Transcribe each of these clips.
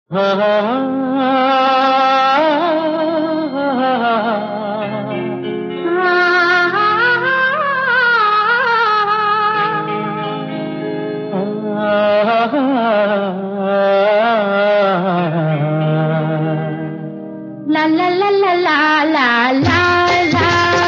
La la la la la la la la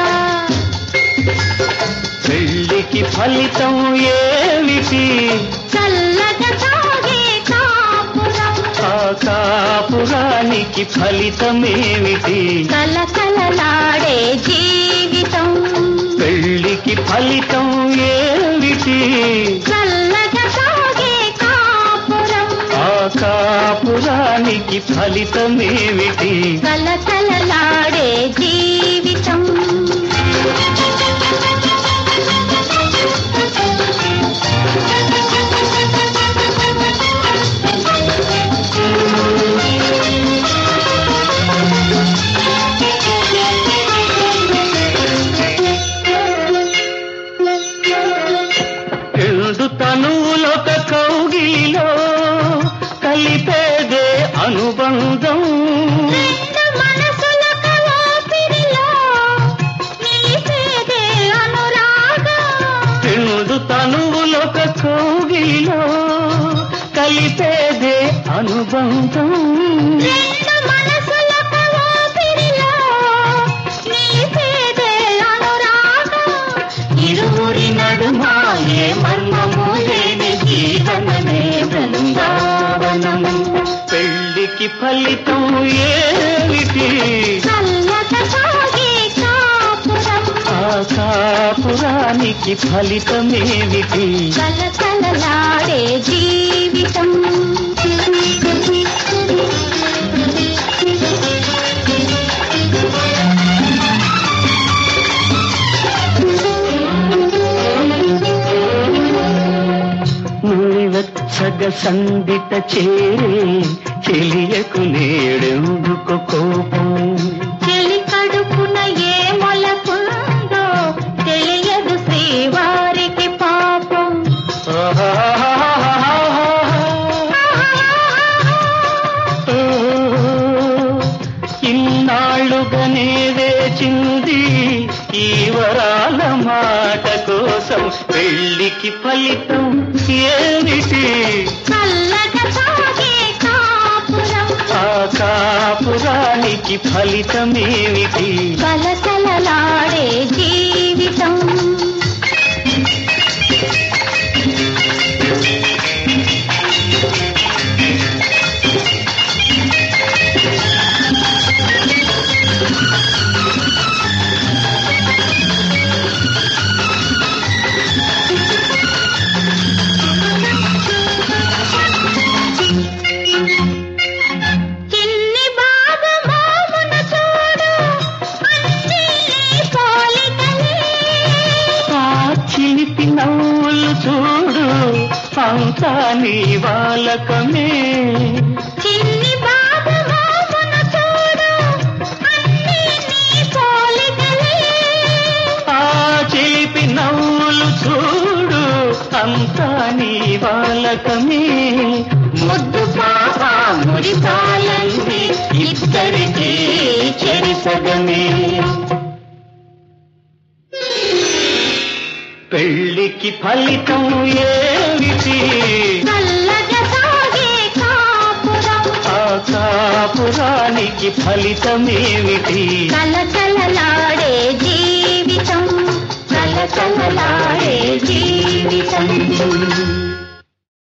పెళ్లికి ఫలితం ఏమిటి చల్లగా సాగే కాపురం ఆ కాపురానికి ఫలితమేమిటి కలకలలాడే జీవితం పెళ్లికి ఫలితం ఏమిటి చల్లగా సాగే కాపురం ఆ కాపురానికి ఫలితమేమిటి కలకలలాడే జీవితం రెండు తనువులొక కౌగిలిలో కలిపేదే అనుబంధం రెండు మనసులక ఊపిరిలో నిలిపేదే అనురాగం రెండు తనువులొక కౌగిలిలో కలిపేదే అనుబంధం రెండు మనసులక ఊపిరిలో నిలిపేదే అనురాగం ఇరువురి నడుమ ఏ మర్మము లేని జీవనమే బృందావనం పెళ్లికి ఫలితం ఏమిటి చల్లగా సాగే కాపురం ఆ కాపురానికి ఫలితమేమిటి కలకలలాడే జీవితం నులివెచ్చగ సందిట చేరే చెలియకు నేడెందుకు కోపం చెలి కడుపున ఏ మొలకుందో తెలియదు శ్రీవారికి పాపం ఇన్నాళ్ళుగానే వేచింది ఈ వరాల మాట కోసం పెళ్లికి ఫలితం ఏమిటి చల్లగా సాగే కాపురం ఆ కాపురానికి ఫలితమేమిటి కలకలలాడే జీవితం చిన్ని బాబు మోమున చూడు అన్నీ నీ పోలికలే ఆ చిలిపి నవ్వులు చూడు అంతా నీ బాలకమే చిన్ని బాబు మోమున చూడు అన్నీ నీ పోలికలే ఆ చిలిపి నవ్వులు చూడు అంతా నీ బాలకమే ముద్దు పాప మురిపాలంది ఇద్దరికి చెరిసగమే పెళ్లికి ఫలితం ఏమిటి చల్లగా సాగే కాపురం ఆ కాపురానికి ఫలితమేమిటి కలకలలాడే జీవితం కలకలలాడే జీవితం